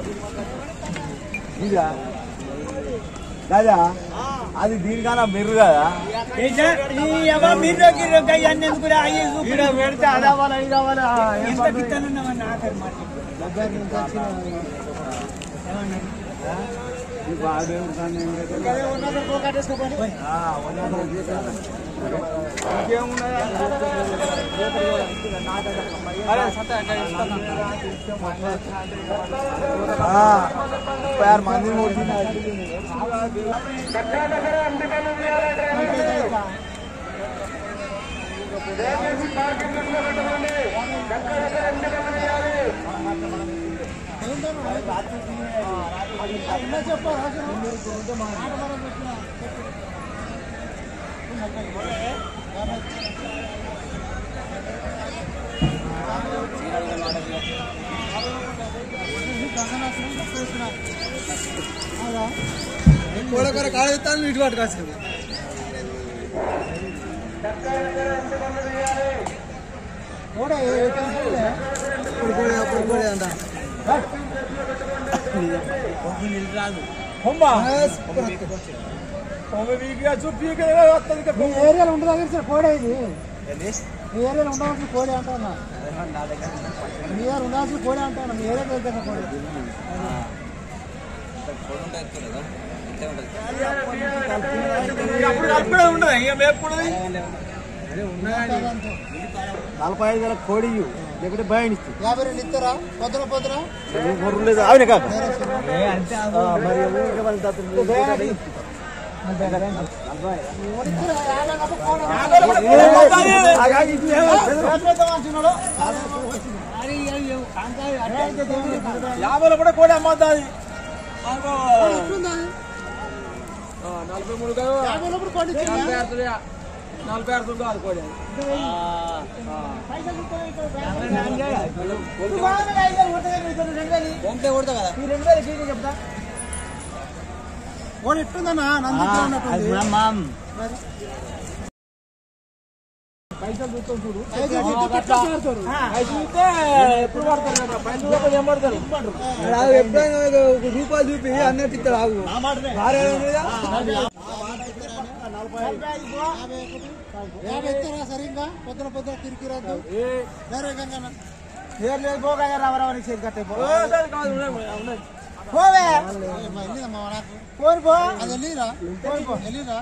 ఇదా కదా అది దీనికన్నా మెర్రు కదా మీరు ఎందుకు ఈడ పెడితే అది అవ్వాలి ఇది అవ్వాలి ఏం పండుగ? ఈ బాగా ఉంటాను ఏం లేదు. ఆ, ఉన్నది వచ్చేసాను. ఇంకేమున్నది? ఆ, ముప్పై ఆరు మంది కోడకొర కాడెత్తాను ఇటు పట్టుకొచ్చాను ఏరియాలో ఉండదు దగ్గర కోడే ఇది మీ ఏరియాలో ఉండవలసిన కోడి అంటున్నా మీ ఏరియా ఉండాల్సిన కోడి అంటున్నా మీ ఏరియా దగ్గర కోడి నలభై ఐదు వేల కోడి ఇయ్యు. లేకుంటే భయం ఇస్తుంది యాభై రెండు ఇస్తారా పొద్దున పొద్దున లేదు అవునే కాక ఆ, మరి ఊరికే వాళ్ళ తత్తులు నలభై. ఆగాగి ఇది ఏమో. యాభైలో కూడా కోడి అమ్మద్దాది నలభై మూడు కాదు యాభై లోపల కోడి నలభై ఆరు నలభై ఆరు కాదు కోడి వంతే కొడతా కదా కోడి ఎట్టుందన్నా నందిలో ఉన్నట్టుంది పైసలు ఇటు పెట్టేస్తారు. ఎప్పుడు పడతారు కదా పైసలు లేకపోతే ఏం పడతారు ఎప్పుడైనా ఒక రూపాయలు చూపి అన్నట్టు ఇస్తారు ఆగు భార్య లేదా? యాభై ఇస్తారా సరిగ్గా పొద్దున పొద్దున తిరిగిరద్దు వేరే విధంగా ఏం లేదు పోగా రావరావని చేతి కట్టే పోవే వెళ్ళిదమ్మా నాకు పోను పో అది వెళ్ళిరా వెళ్ళిరా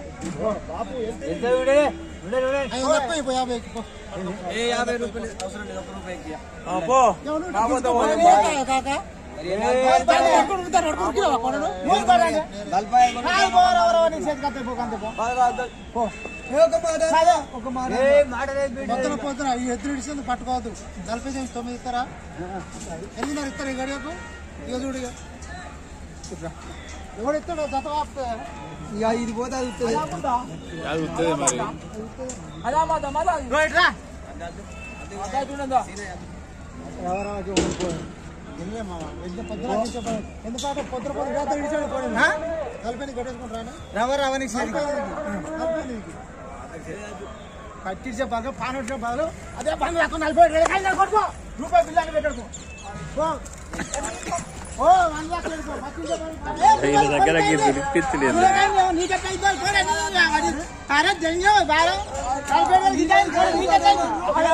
ఐదు తప్ప ఇప్పుడు యాభై పో ఏ యాభై రూపాయలు అవసరం లేదు ఒక రూపాయికి పో ఎవరు కాకపోతే తీసుకో, పోనీ. పోనీ, కాక అడుగుడు ఉంటారు, అడుగుడు ఉరికిరావా కొనను? నలభై ఐదు ఒక మాట ఒక మాట పొద్దున పొద్దున ఈ ఎదురు ఇడిచింది పట్టుకోవద్దు నలభై సెంట్ తొమ్మిది ఇస్తారా ఎనిమిదిన్నర ఇస్తారు ఈ గడియకు ఇక చూడు ఇక ఇట్రా. ఎవడు ఇస్తాడు జత వాపితే ఇక ఇది పోతే అది వస్తుంది ఎవరాకి ఓడిపోయాడు వెళ్ళే మామ ఎంత పొద్దున తీసుకోపోయాడు. ఎందుకంటే పొద్దున పొద్దున జాతర ఇడిచాడు కూడా నలభై కట్టేసుకుంటారా రవరావని కట్టించే బాగా పాన్ వచ్చే బదులు అదే పని లేకుండా నలభై ఏడు వేలు కాదు, కొట్టుకో రూపాయి బిల్లు అని పెట్టడుకో పో. ఓ వన్ లాక్ పెట్టుకో పట్టించే పని కాదు. ఏ, దగ్గర పిలిపించలేదు నీకే పైసలు కూడా నీకే వాడి కారే దెంగే బారం నలభై వేలు గిట్టాయి కూడా నీకే పైసలు.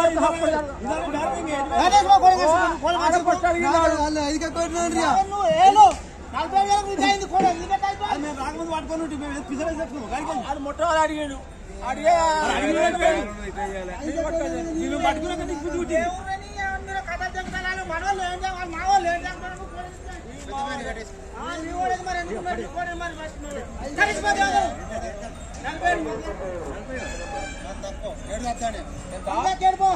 అదే పో, కోడి వేసుకో, కోడి వేసుకో. ఐదు కొట్టినాడు నువ్వు ఏలు నలభై వేలకు గిట్టాయింది కూడా నీకే పైసలు. మేము రాకముందు పట్టుకొని ఉంటే మేము పిసరే చెప్తున్నాం అది మొట్టమొదటి అడిగాడు అడిగే నేను పట్టుకున్నాక నీకు బుద్ధి పుట్టింది. ఎవరని అందరూ కథలు చెప్తున్నారు మనవాళ్ళు ఏం చేయాలి మా వాళ్ళు ఏం చేస్తారు నువ్వు కోడి వేసుకో. ఆ, నీ వాడేది మరి ఎందుకు మరి కోడి మరి వేసుకున్నాడు. కలిసిపోతే ఎవరు? నలభై ఏడు మంది. ఇంకా కేడుపో.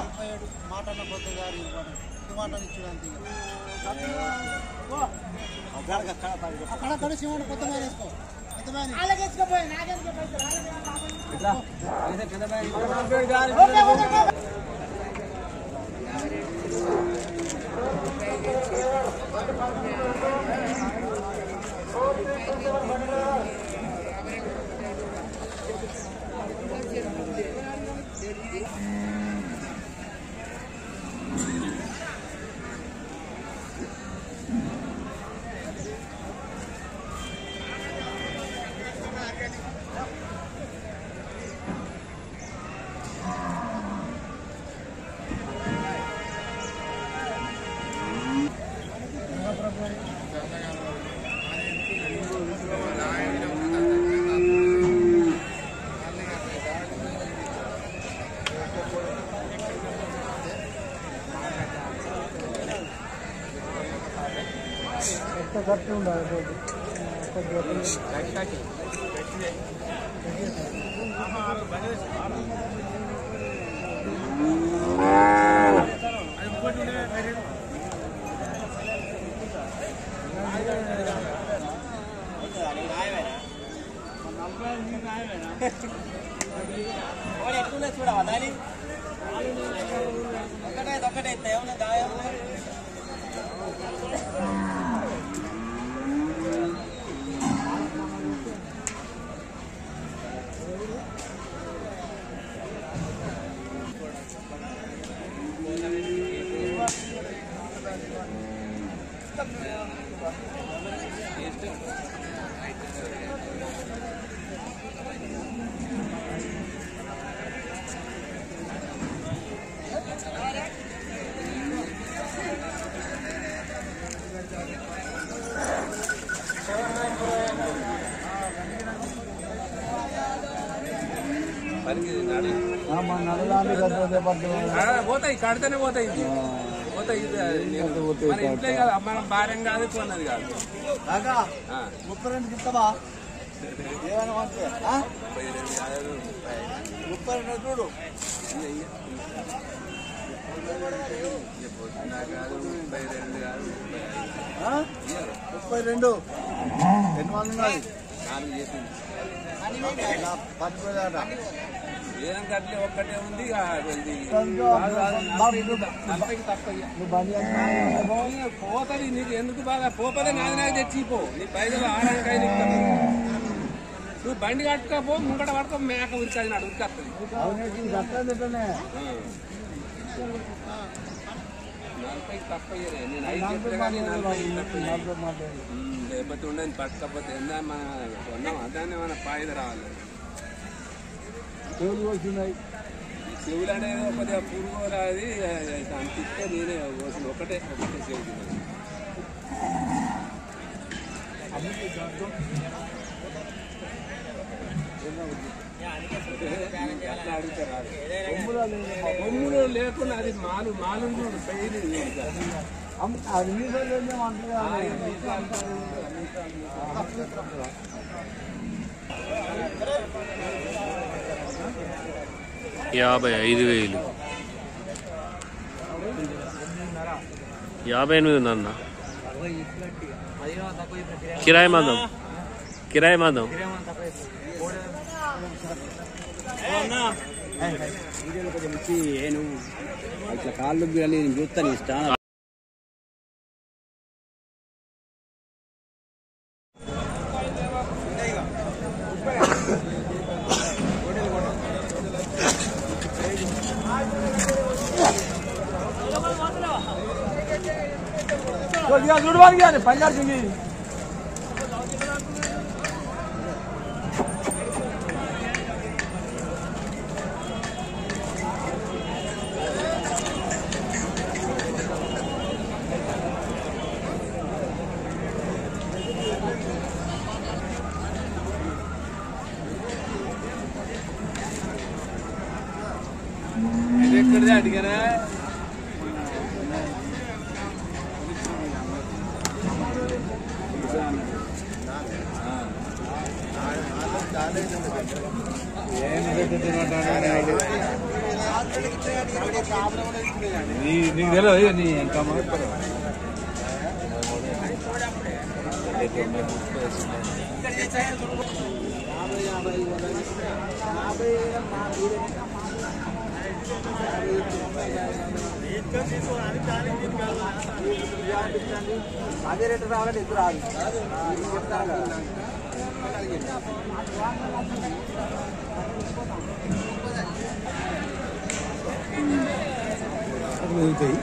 పో. అక్కడ అక్కడ శివుడు కొత్త మీద వేసుకో కొత్త మీద వాళ్ళకి వేసుకోపోయి నాకెందుకు పైసలు? వాళ్ళకి నలభై ఏడు గాలి. Okay, okay, okay. అంత గట్టి ఉండాలి రోడ్డు కొద్దిగా మా నడలాంటి గద్దె పట్టు పోతాయి కడితేనే పోతాయి ఇది. పోతాయి ఇది. మన ఇంట్లో కాదు మనం భార్యం కాదు కొన్నది కాదు కాకా ఆ. ముప్పై రెండు ఇస్తావా ఏమైనా మంచిగా ఆ? ముప్పై రెండు కాదు, ముప్పై ఐదు. ముప్పై రెండు చూడు ఇక పొద్దున్న కాదు, ముప్పై రెండు కాదు, ముప్పై ఐదు. ఆ? ముప్పై రెండు ఎన్ని మంది ఉన్నది నాలుగు చేసింది నా పట్టుకోదాట ఏం కట్లే ఒక్కటే ఉంది ఇక ఇది కొంచెం కాదు, కాదు, నలభై నలభైకి తక్కువ ఇక. నువ్వు బండి చేస్తున్నావు ఇక పోతది నీకు ఎందుకు బాగా పోపదే నాది నాకు తెచ్చిపో నీ పైసలు ఆడానికి నీకు నువ్వు బండి కట్టుకోపో ముంగట పడుకో మేక ఉరికాది నాడు ఉరికొస్తుంది అవును అట్లా తింటానే నలభై తక్కువ ఇయ్యలే. నేను ఐదు చెప్తే కానీ నలభై తక్కువ ఇయ్యలే. నలభై మాట్లాడు ఉమ్, లేకపోతే ఉండని పట్టుకపోతే ఎంత మన కొన్నాం అదాన్ని మన పాయిద రావాలి చెవులు వచ్చినాయి ఈ చెవులు అనేది కొద్దిగా పురుగు రాది అంతిస్తే నేనే కోసిన ఒకటే ఒకటే చెవులు అట్లా అడిగితే రాదు బొమ్ములు లేకుండా అది మాలు మాలు చూడు పెయిన్ అది మీసాలు ఏమంటారు యాభై ఐదు వేలు యాభై ఎనిమిది ఉందన్న కిరాయి మందం కిరాయి మందం ఇట్లా కాళ్ళు బిర్యానీ నేను చూస్తాను ఇష్టం చూడడానికి కానీ పంజాబ్ సింగి ఇది ఎక్కడిదే అడిగారా నీకు తెలియదు నీ ఇంకా అదే రేటు రావాలంటే ఇద్దరు రాదు చెప్తాను కదా వెళ్తాయి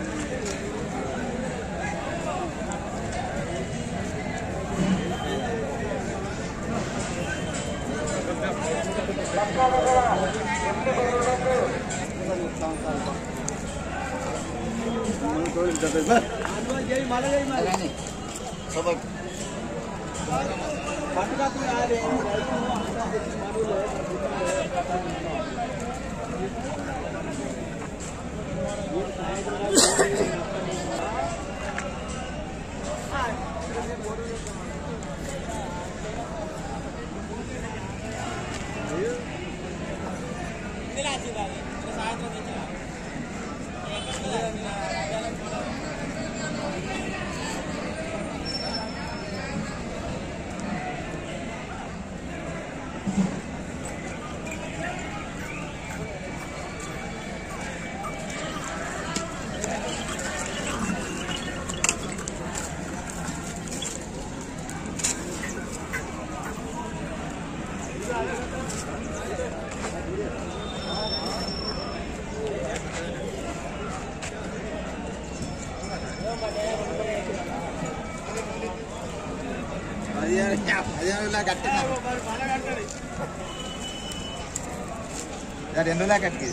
రెండు లాకట్కి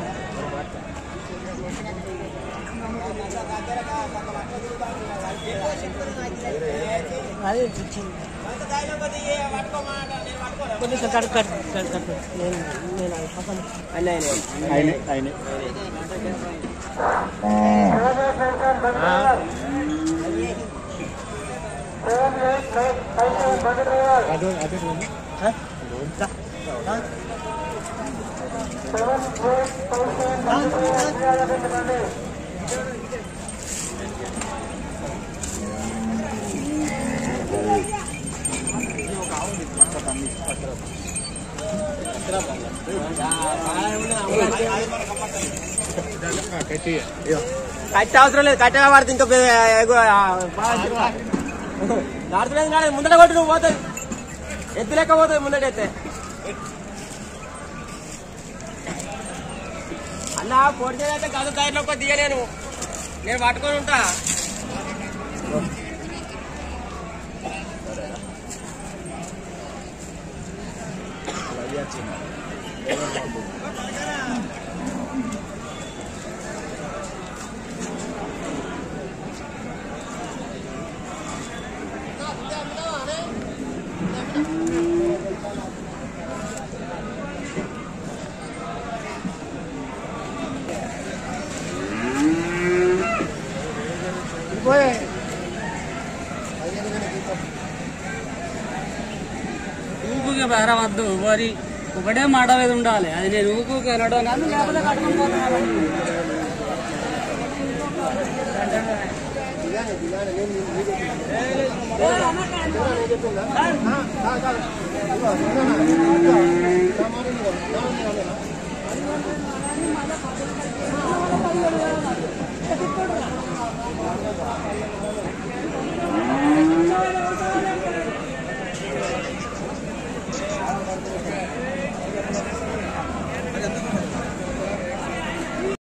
కొంచెం కట్ కట్ కట్ కట్ నేను నేను పక్కన అన్నీ ఆయన ఆయన కట్టే అవసరం లేదు కట్టే పడితే ఇంకా దాడుతులేదు కానీ ముందట కొట్టు నువ్వు పోతుంది ఎత్తు లెక్క పోతుంది ముందటైతే అన్న పొడితే గదు టైర్లో ఒక దిగలేను నేను పట్టుకొని ఉంటా ఊపుగా బేరవద్దు వరి ఒకటే మాట మీద ఉండాలి అది నేను ఊపు అనడం కాదు లేకపోతే కట్టుకొని పోతాను ఆ